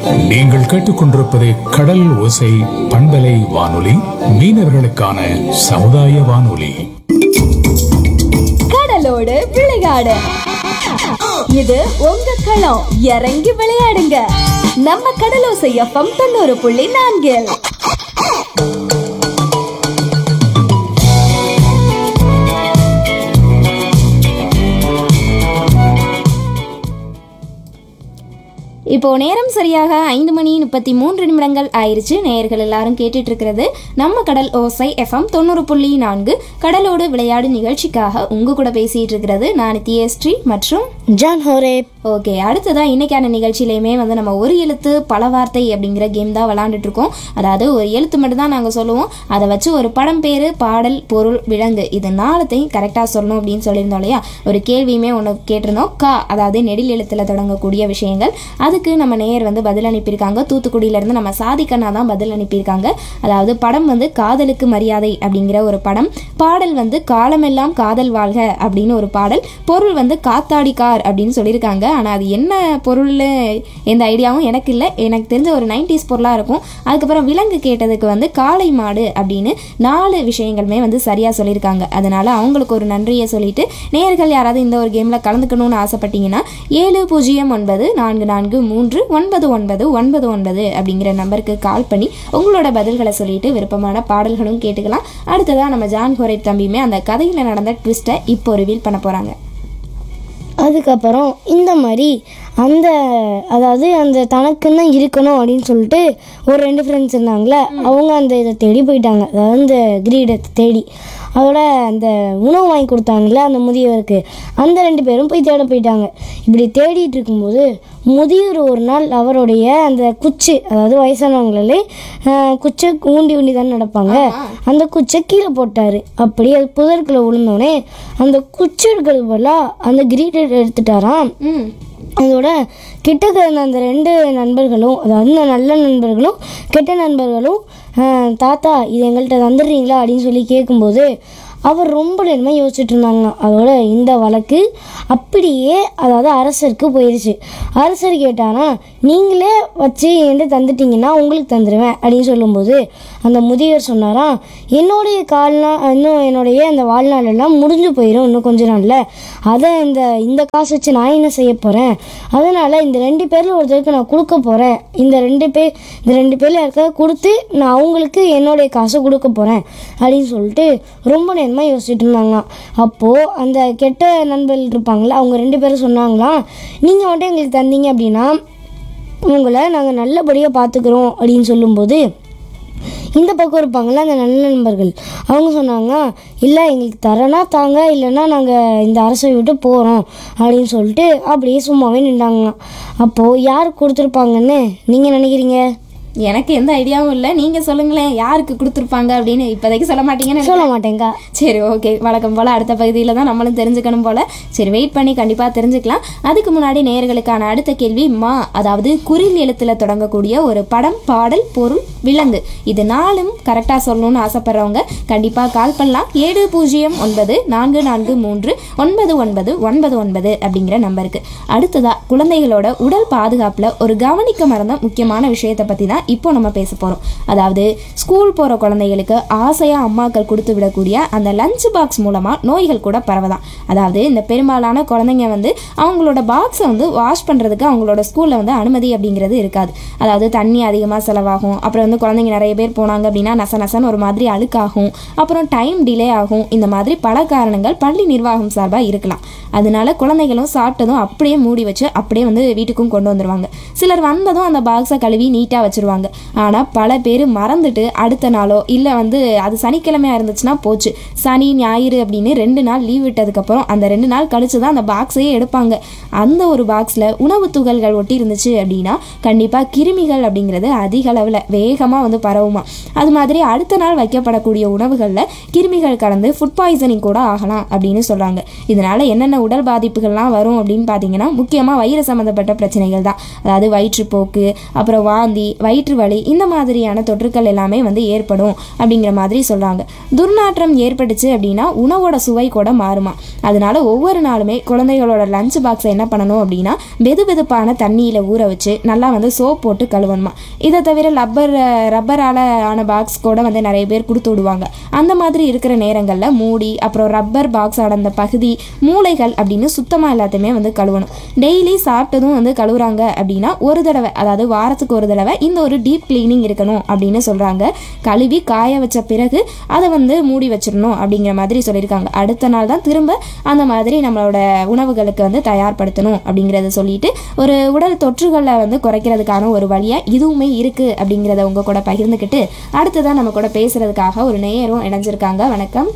நீங்கள் கேட்டுக்கொண்டிருப்பது கடல் ஓசை பண்பலை வானொலி மீனவர்களுக்கான சமுதாய வானொலி கடலோடு விளையாடு இது உங்க களம் இறங்கி விளையாடுங்க நம்ம கடலோசை எஃப்எம் தொண்ணூறு புள்ளி நான்கில் இப்போ நேரம் சரியாக ஐந்து மணி முப்பத்தி மூன்று நிமிடங்கள் ஆயிருச்சு நேயர்கள் எல்லாரும் கேட்டுட்டு இருக்கிறது நம்ம கடல் ஓசை எஃப்எம் தொண்ணூறு புள்ளி நான்கு கடலோடு விளையாடு நிகழ்ச்சிக்காக உங்க கூட பேசிட்டு இருக்கிறது நான் தியஸ்ரீ மற்றும் ஜான் ஹோரே ஓகே அடுத்ததா இன்னைக்கான நிகழ்ச்சியிலையுமே வந்து நம்ம ஒரு எழுத்து பல வார்த்தை அப்படிங்கிற கேம் தான் விளாண்டுட்டு இருக்கோம் அதாவது ஒரு எழுத்து மட்டும் தான் நாங்கள் சொல்லுவோம் அதை வச்சு ஒரு படம் பேர் பாடல் பொருள் விலங்கு இது நாலத்தையும் கரெக்டாக சொல்லணும் அப்படின்னு சொல்லியிருந்தோம் இல்லையா ஒரு கேள்வியுமே ஒன்று கேட்டிருந்தோம் கா அதாவது நெடில் எழுத்தில் தொடங்கக்கூடிய விஷயங்கள் அதுக்கு நம்ம நேயர் வந்து பதில் அனுப்பியிருக்காங்க தூத்துக்குடியிலேருந்து நம்ம சாதிக்கண்ணா தான் பதில் அனுப்பியிருக்காங்க அதாவது படம் வந்து காதலுக்கு மரியாதை அப்படிங்கிற ஒரு படம் பாடல் வந்து காலமெல்லாம் காதல் வாழ்க அப்படின்னு ஒரு பாடல் பொருள் வந்து காத்தாடி கார் அப்படின்னு சொல்லியிருக்காங்க ஆனால் அது என்ன பொருள்னு எந்த ஐடியாவும் எனக்கு இல்லை எனக்கு தெரிஞ்ச ஒரு நைன்டிஸ் பொருளாக இருக்கும் அதுக்கப்புறம் விலங்கு கேட்டதுக்கு வந்து காளை மாடு அப்படின்னு நாலு விஷயங்களுமே வந்து சரியாக சொல்லியிருக்காங்க அதனால அவங்களுக்கு ஒரு நன்றியை சொல்லிட்டு நேயர்கள் யாராவது இந்த ஒரு கேமில் கலந்துக்கணும்னு ஆசைப்பட்டீங்கன்னா ஏழு பூஜ்ஜியம் ஒன்பது நான்கு நான்கு மூன்று ஒன்பது ஒன்பது ஒன்பது ஒன்பது அப்படிங்கிற நம்பருக்கு கால் பண்ணி உங்களோட பதில்களை சொல்லிட்டு விருப்பமான பாடல்களும் கேட்டுக்கலாம் அடுத்ததாக நம்ம ஜான் ஹோரை தம்பியுமே அந்த கதையில் நடந்த ட்விஸ்ட்டை இப்போ ரிவீல் பண்ண போகிறாங்க அதுக்கப்புறம் இந்த மாதிரி அந்த அதாவது அந்த தனக்குன்னு இருக்கணும் அப்படின்னு சொல்லிட்டு ஒரு ரெண்டு ஃப்ரெண்ட்ஸ் இருந்தாங்களே அவங்க அந்த இதை தேடி போயிட்டாங்க அதாவது அந்த கிரீடத்தை தேடி அதோட அந்த உணவு வாங்கி கொடுத்தாங்கல்ல அந்த முதியவருக்கு அந்த ரெண்டு பேரும் போய் தேட போயிட்டாங்க இப்படி தேடிட்டு இருக்கும்போது முதியவர் ஒரு நாள் அவருடைய அந்த குச்சி அதாவது வயசானவங்களே ஆஹ், குச்சை ஊண்டி ஊண்டி தான் நடப்பாங்க அந்த குச்சை கீழே போட்டாரு அப்படி அது புதற்குள்ள விழுந்தோடனே அந்த குச்சி எடுக்கிறது பதிலாக அந்த கிரீடை எடுத்துட்டாராம் ம் அதோட கிட்டக்க இருந்த அந்த ரெண்டு நண்பர்களும் அதாவது இந்த நல்ல நண்பர்களும் கெட்ட நண்பர்களும் ஆஹ், தாத்தா இது எங்கள்கிட்ட தந்துடுறீங்களா அப்படின்னு சொல்லி கேட்கும்போது அவர் ரொம்ப நேரமாக யோசிச்சுட்டு இருந்தாங்க அதோட இந்த வழக்கு அப்படியே அதாவது அரசருக்கு போயிடுச்சு அரசர் கேட்டானா நீங்களே வச்சு என்கிட்ட தந்துட்டீங்கன்னா உங்களுக்கு தந்துடுவேன் அப்படின்னு சொல்லும்போது அந்த முதியவர் சொன்னாராம் என்னுடைய கால்நா இன்னும் என்னுடைய அந்த வாழ்நாள் எல்லாம் முடிஞ்சு போயிடும் இன்னும் கொஞ்ச நாளில் அதை இந்த இந்த காசு வச்சு நான் என்ன செய்ய போகிறேன் அதனால் இந்த ரெண்டு பேரில் ஒருத்தருக்கு நான் கொடுக்க போகிறேன் இந்த ரெண்டு பேர் இந்த ரெண்டு பேரில் யாருக்காவது கொடுத்து நான் அவங்களுக்கு என்னுடைய காசை கொடுக்க போகிறேன் அப்படின்னு சொல்லிட்டு ரொம்ப நேரமாக யோசிச்சுட்டு இருந்தாங்க அப்போது அந்த கெட்ட நண்பர்கள் இருப்பாங்களே அவங்க ரெண்டு பேரும் சொன்னாங்களாம் நீங்கள் வந்துட்டு எங்களுக்கு தந்தீங்க அப்படின்னா உங்களை நாங்கள் நல்லபடியாக பார்த்துக்குறோம் அப்படின்னு சொல்லும்போது இந்த பக்கம் இருப்பாங்கள்ல அந்த நல்ல நண்பர்கள் அவங்க சொன்னாங்க இல்லை எங்களுக்கு தரனா தாங்க இல்லைன்னா நாங்கள் இந்த அரசை விட்டு போகிறோம் அப்படின்னு சொல்லிட்டு அப்படியே சும்மாவே நின்றாங்களாம் அப்போது யார் கொடுத்துருப்பாங்கன்னு நீங்கள் நினைக்கிறீங்க எனக்கு எந்த ஐடியாவும் இல்லை நீங்கள் சொல்லுங்களேன் யாருக்கு கொடுத்துருப்பாங்க அப்படின்னு இப்போதைக்கு சொல்ல மாட்டீங்கன்னு சொல்ல மாட்டேங்கா சரி ஓகே வழக்கம் போல் அடுத்த பகுதியில் தான் நம்மளும் தெரிஞ்சுக்கணும் போல் சரி வெயிட் பண்ணி கண்டிப்பாக தெரிஞ்சுக்கலாம் அதுக்கு முன்னாடி நேயர்களுக்கான அடுத்த கேள்வி மா அதாவது குறில் எழுத்தில் தொடங்கக்கூடிய ஒரு படம் பாடல் பொருள் விலங்கு இது நாலும் கரெக்டாக சொல்லணும்னு ஆசைப்படுறவங்க கண்டிப்பாக கால் பண்ணலாம் ஏழு பூஜ்ஜியம் ஒன்பது நான்கு நான்கு மூன்று ஒன்பது ஒன்பது ஒன்பது ஒன்பது அப்படிங்கிற நம்பருக்கு அடுத்ததா குழந்தைகளோட உடல் பாதுகாப்பில் ஒரு கவனிக்க மறந்த முக்கியமான விஷயத்தை பற்றி தான் இப்போ நம்ம பேச போகிறோம் அதாவது ஸ்கூல் போகிற குழந்தைகளுக்கு ஆசையாக அம்மாக்கள் கொடுத்து விடக்கூடிய அந்த லஞ்ச் பாக்ஸ் மூலமாக நோய்கள் கூட பரவலாம் அதாவது இந்த பெரும்பாலான குழந்தைங்க வந்து அவங்களோட பாக்ஸை வந்து வாஷ் பண்ணுறதுக்கு அவங்களோட ஸ்கூலில் வந்து அனுமதி அப்படிங்கிறது இருக்காது அதாவது தண்ணி அதிகமாக செலவாகும் அப்புறம் வந்து குழந்தைங்க நிறைய பேர் போனாங்க அப்படின்னா நச நசன்னு ஒரு மாதிரி அழுக்காகும் அப்புறம் டைம் டிலே ஆகும் இந்த மாதிரி பல காரணங்கள் பள்ளி நிர்வாகம் சார்பாக இருக்கலாம் அதனால குழந்தைகளும் சாப்பிட்டதும் அப்படியே மூடி வச்சு அப்படியே வந்து வீட்டுக்கும் கொண்டு வந்துருவாங்க சிலர் வந்ததும் அந்த பாக்ஸை கழுவி நீட்டாக வச்சிருவாங்க ஆனால் பல பேர் மறந்துட்டு அடுத்த நாளோ இல்லை வந்து அது சனிக்கிழமையாக இருந்துச்சுன்னா போச்சு சனி ஞாயிறு அப்படின்னு ரெண்டு நாள் லீவ் விட்டதுக்கப்புறம் அந்த ரெண்டு நாள் கழிச்சு தான் அந்த பாக்ஸையே எடுப்பாங்க அந்த ஒரு பாக்ஸில் உணவு துகள்கள் ஒட்டி இருந்துச்சு அப்படின்னா கண்டிப்பாக கிருமிகள் அப்படிங்கிறது அதிக அளவில் வேகமாக வந்து பரவுமா அது மாதிரி அடுத்த நாள் வைக்கப்படக்கூடிய உணவுகளில் கிருமிகள் கலந்து ஃபுட் பாய்சனிங் கூட ஆகலாம் அப்படின்னு சொல்கிறாங்க இதனால் என்னென்ன உடல் பாதிப்புகள்லாம் வரும் அப்படின்னு பார்த்தீங்கன்னா முக்கியமாக வயிறு சம்மந்தப்பட்ட பிரச்சனைகள் தான் அதாவது வயிற்றுப்போக்கு அப்புறம் வாந்தி வயிறு வயிற்று வலி இந்த மாதிரியான தொற்றுக்கள் எல்லாமே வந்து ஏற்படும் அப்படிங்கிற மாதிரி சொல்கிறாங்க துர்நாற்றம் ஏற்பட்டுச்சு அப்படின்னா உணவோட சுவை கூட மாறுமா அதனால ஒவ்வொரு நாளுமே குழந்தைகளோட லஞ்ச் பாக்ஸை என்ன பண்ணணும் அப்படின்னா வெது வெதுப்பான தண்ணியில் ஊற வச்சு நல்லா வந்து சோப் போட்டு கழுவணுமா இதை தவிர ரப்பர் ரப்பரால் ஆன பாக்ஸ் கூட வந்து நிறைய பேர் கொடுத்து விடுவாங்க அந்த மாதிரி இருக்கிற நேரங்களில் மூடி அப்புறம் ரப்பர் பாக்ஸ் அந்த பகுதி மூளைகள் அப்படின்னு சுத்தமாக எல்லாத்தையுமே வந்து கழுவணும் டெய்லி சாப்பிட்டதும் வந்து கழுவுறாங்க அப்படின்னா ஒரு தடவை அதாவது வாரத்துக்கு ஒரு தடவை இந்த ஒரு டீப் கிளீனிங் இருக்கணும் அப்படின்னு சொல்கிறாங்க கழுவி காய வச்ச பிறகு அதை வந்து மூடி வச்சிடணும் அப்படிங்கிற மாதிரி சொல்லியிருக்காங்க அடுத்த நாள் தான் திரும்ப அந்த மாதிரி நம்மளோட உணவுகளுக்கு வந்து தயார்படுத்தணும் அப்படிங்கிறத சொல்லிட்டு ஒரு உடல் தொற்றுகளை வந்து குறைக்கிறதுக்கான ஒரு வழியாக இதுவுமே இருக்குது அப்படிங்கிறத உங்கள் கூட பகிர்ந்துக்கிட்டு அடுத்ததான் நம்ம கூட பேசுறதுக்காக ஒரு நேயரும் இணைஞ்சிருக்காங்க வணக்கம்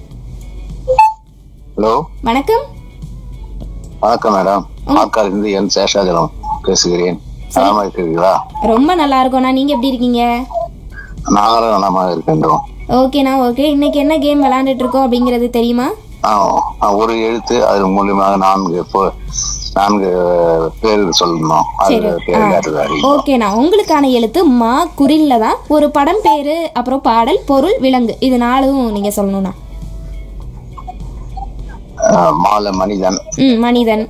ஹலோ வணக்கம் வணக்கம் மேடம் ஆற்காலிருந்து என் சேஷாஜலம் பேசுகிறேன் நலமா இருக்கிறீர்களா ரொம்ப நல்லா இருக்கோண்ணா நீங்கள் எப்படி இருக்கீங்க நாங்களும் நலமாக இருக்கின்றோம் ஓகேண்ணா ஓகே இன்னைக்கு என்ன கேம் விளையாண்டுட்டு இருக்கோம் அப்படிங்கிறது தெரியுமா ஆ, ஆ, ஒரு எழுத்து அது மூலியமாக நான்கு பொ- நான்கு பேர்கள் சொல்லணும் அது சரி பேர் ஆ கேட்டதாரி ஓகேண்ணா உங்களுக்கான எழுத்து மா குறில்ல தான் ஒரு படம் பேரு அப்புறம் பாடல் பொருள் விலங்கு இது நாலும் நீங்கள் சொல்லணும்ண்ணா மால மனிதன் ம் மனிதன்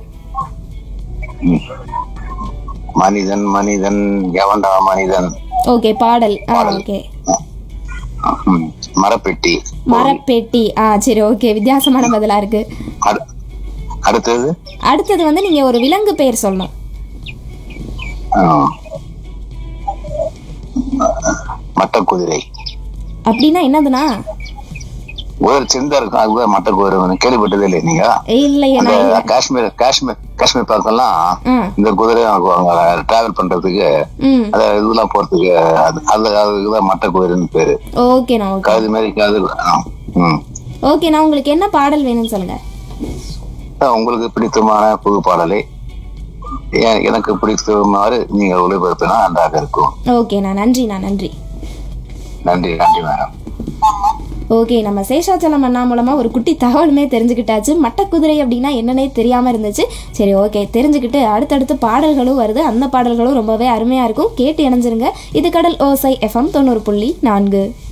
மனிதன் மனிதன் எவன்டா மனிதன் ஓகே பாடல் ஆ ஓகே ம், மரப்பெட்டி மரப்பெட்டி ஆ சரி ஓகே வித்தியாசமான பதிலா இருக்கு அடு- அடுத்தது அடுத்தது வந்து நீங்க ஒரு விலங்கு பெயர் சொல்லணும் ஆ, மட்டக்குதிரை அப்படின்னா என்னதுண்ணா ஒரு சிந்தா இருக்கும் அதுதான் மட்டக்குதிரை கேள்விப்பட்டதே இல்லை நீங்க இல்லையா அந்த காஷ்மீர் காஷ்மீர் காஷ்மீர் பக்கம்லாம் ஆ இந்த குதிரை டிராவல் பண்றதுக்கு ம் அந்த இதெல்லாம் போறதுக்கு அது அது அதுக்குதான் மட்ட குதிரைன்னு பேரு ஓகேண்ணா ஓகே கழுது மாதிரி கழுது ஆ, ம் ஓகேண்ணா உங்களுக்கு என்ன பாடல் வேணும்னு சொல்லுங்க அதான் உங்களுக்கு பிடித்தமான புது பாடலை எ- எனக்கு பிடித்தமாறு நீங்கள் ஒளிபரப்பினா நன்றாக இருக்கும் ஓகேண்ணா நன்றிண்ணா நன்றி நன்றி நன்றி மேடம் ஓகே நம்ம சேஷாச்சலம் அண்ணா மூலமாக ஒரு குட்டி தகவலுமே தெரிஞ்சுக்கிட்டாச்சு மட்டக்குதிரை அப்படின்னா என்னன்னே தெரியாமல் இருந்துச்சு சரி ஓகே தெரிஞ்சுக்கிட்டு அடுத்தடுத்து பாடல்களும் வருது அந்த பாடல்களும் ரொம்பவே அருமையாக இருக்கும் கேட்டு இணைஞ்சிருங்க இது கடல் ஓசை எஃப்எம் தொண்ணூறு புள்ளி நான்கு